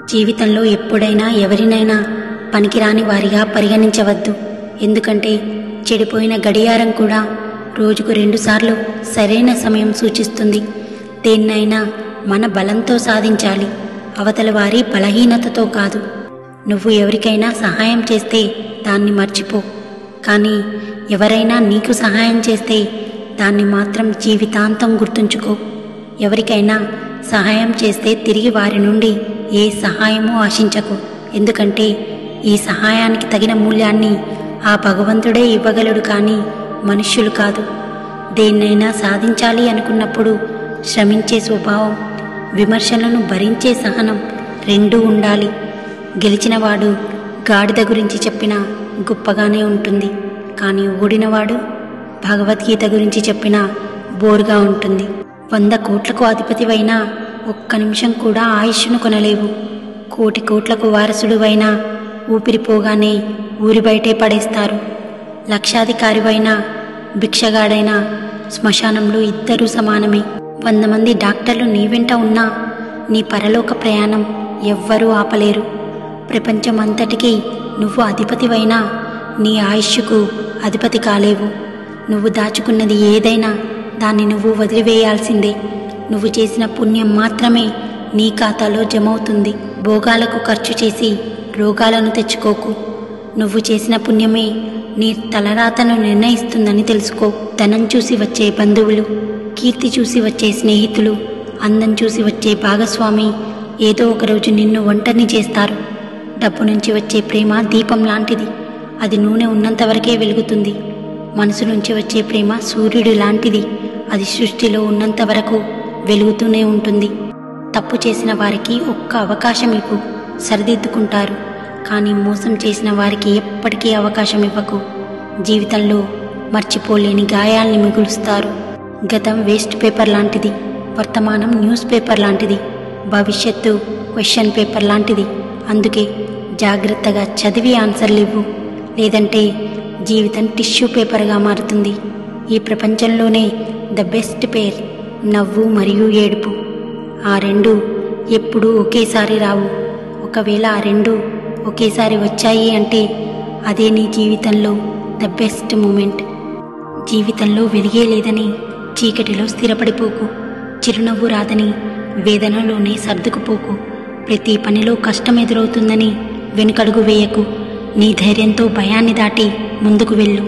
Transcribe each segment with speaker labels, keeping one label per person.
Speaker 1: జీవితంలో ఎప్పుడైనా ఎవరినైనా పనికిరాని వారిగా పరిగణించవద్దు ఎందుకంటే చెడిపోయిన గడియారం కూడా రోజుకు రెండుసార్లు సరైన సమయం సూచిస్తుంది దేన్నైనా మన బలంతో సాధించాలి అవతల వారి బలహీనతతో కాదు నువ్వు ఎవరికైనా సహాయం చేస్తే దాన్ని మర్చిపో కానీ ఎవరైనా నీకు సహాయం చేస్తే దాన్ని మాత్రం జీవితాంతం గుర్తుంచుకో ఎవరికైనా సహాయం చేస్తే తిరిగి వారి నుండి ఏ సహాయమూ ఆశించకు ఎందుకంటే ఈ సహాయానికి తగిన మూల్యాన్ని ఆ భగవంతుడే ఇవ్వగలడు కానీ మనుష్యులు కాదు దేన్నైనా సాధించాలి అనుకున్నప్పుడు శ్రమించే స్వభావం విమర్శలను భరించే సహనం రెండూ ఉండాలి గెలిచినవాడు గాడిద గురించి చెప్పినా గొప్పగానే ఉంటుంది కానీ ఓడినవాడు భగవద్గీత గురించి చెప్పినా బోరుగా ఉంటుంది వంద కోట్లకు అధిపతివైనా ఒక్క నిమిషం కూడా ఆయుష్ను కొనలేవు కోటి కోట్లకు వారసుడువైనా ఊపిరిపోగానే ఊరి బయటే పడేస్తారు లక్షాధికారివైనా భిక్షగాడైనా శ్మశానంలో ఇద్దరూ సమానమే వంద మంది డాక్టర్లు నీ వెంట ఉన్నా నీ పరలోక ప్రయాణం ఎవ్వరూ ఆపలేరు ప్రపంచం అంతటికీ నువ్వు అధిపతివైనా నీ ఆయుష్కు అధిపతి కాలేవు నువ్వు దాచుకున్నది ఏదైనా దాన్ని నువ్వు వదిలివేయాల్సిందే నువ్వు చేసిన పుణ్యం మాత్రమే నీ ఖాతాలో జమవుతుంది భోగాలకు ఖర్చు చేసి రోగాలను తెచ్చుకోకు నువ్వు చేసిన పుణ్యమే నీ తలరాతను నిర్ణయిస్తుందని తెలుసుకో ధనం చూసి వచ్చే బంధువులు కీర్తి చూసి వచ్చే స్నేహితులు అందం చూసి వచ్చే భాగస్వామి ఏదో ఒకరోజు నిన్ను ఒంటరిని చేస్తారు డబ్బు నుంచి వచ్చే ప్రేమ దీపం లాంటిది అది నూనె ఉన్నంత వరకే వెలుగుతుంది మనసు నుంచి వచ్చే ప్రేమ సూర్యుడు లాంటిది అది సృష్టిలో ఉన్నంత వరకు వెలుగుతూనే ఉంటుంది తప్పు చేసిన వారికి ఒక్క అవకాశం ఇవ్వు సరిదిద్దుకుంటారు కానీ మోసం చేసిన వారికి ఎప్పటికీ అవకాశం ఇవ్వకు జీవితంలో మర్చిపోలేని గాయాల్ని మిగులుస్తారు గతం వేస్ట్ పేపర్ లాంటిది వర్తమానం న్యూస్ పేపర్ లాంటిది భవిష్యత్తు క్వశ్చన్ పేపర్ లాంటిది అందుకే జాగ్రత్తగా చదివి ఆన్సర్లు ఇవ్వు లేదంటే జీవితం టిష్యూ పేపర్గా మారుతుంది ఈ ప్రపంచంలోనే ద బెస్ట్ పేర్ నవ్వు మరియు ఏడుపు ఆ రెండు ఎప్పుడూ ఒకేసారి రావు ఒకవేళ ఆ రెండు ఒకేసారి వచ్చాయి అంటే అదే నీ జీవితంలో ద బెస్ట్ మూమెంట్ జీవితంలో వెలిగే లేదని చీకటిలో స్థిరపడిపోకు చిరునవ్వు రాదని వేదనలోనే సర్దుకుపోకు ప్రతి పనిలో కష్టం ఎదురవుతుందని వెనుకడుగు వేయకు నీ ధైర్యంతో భయాన్ని దాటి ముందుకు వెళ్ళు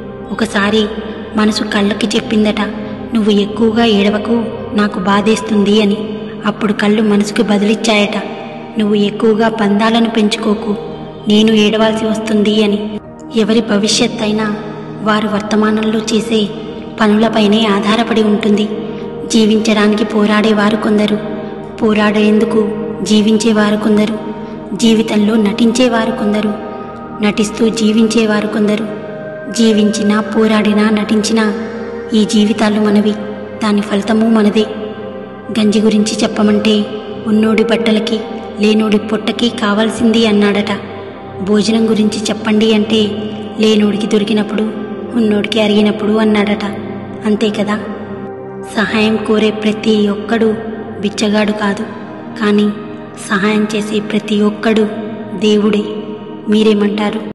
Speaker 1: ఒకసారి మనసు కళ్ళకి చెప్పిందట నువ్వు ఎక్కువగా ఏడవకు నాకు బాధేస్తుంది అని అప్పుడు కళ్ళు మనసుకు బదిలిచ్చాయట నువ్వు ఎక్కువగా బంధాలను పెంచుకోకు నేను ఏడవాల్సి వస్తుంది అని ఎవరి భవిష్యత్ అయినా వారు వర్తమానంలో చేసే పనులపైనే ఆధారపడి ఉంటుంది జీవించడానికి పోరాడేవారు కొందరు పోరాడేందుకు జీవించేవారు కొందరు జీవితంలో నటించేవారు కొందరు నటిస్తూ జీవించేవారు కొందరు జీవించినా పోరాడినా నటించినా ఈ జీవితాలు మనవి దాని ఫలితము మనదే గంజి గురించి చెప్పమంటే ఉన్నోడి బట్టలకి లేనోడి పొట్టకి కావాల్సింది అన్నాడట భోజనం గురించి చెప్పండి అంటే లేనోడికి దొరికినప్పుడు ఉన్నోడికి అరిగినప్పుడు అన్నాడట అంతే కదా సహాయం కోరే ప్రతి ఒక్కడు బిచ్చగాడు కాదు కానీ సహాయం చేసే ప్రతి ఒక్కడు దేవుడే మీరేమంటారు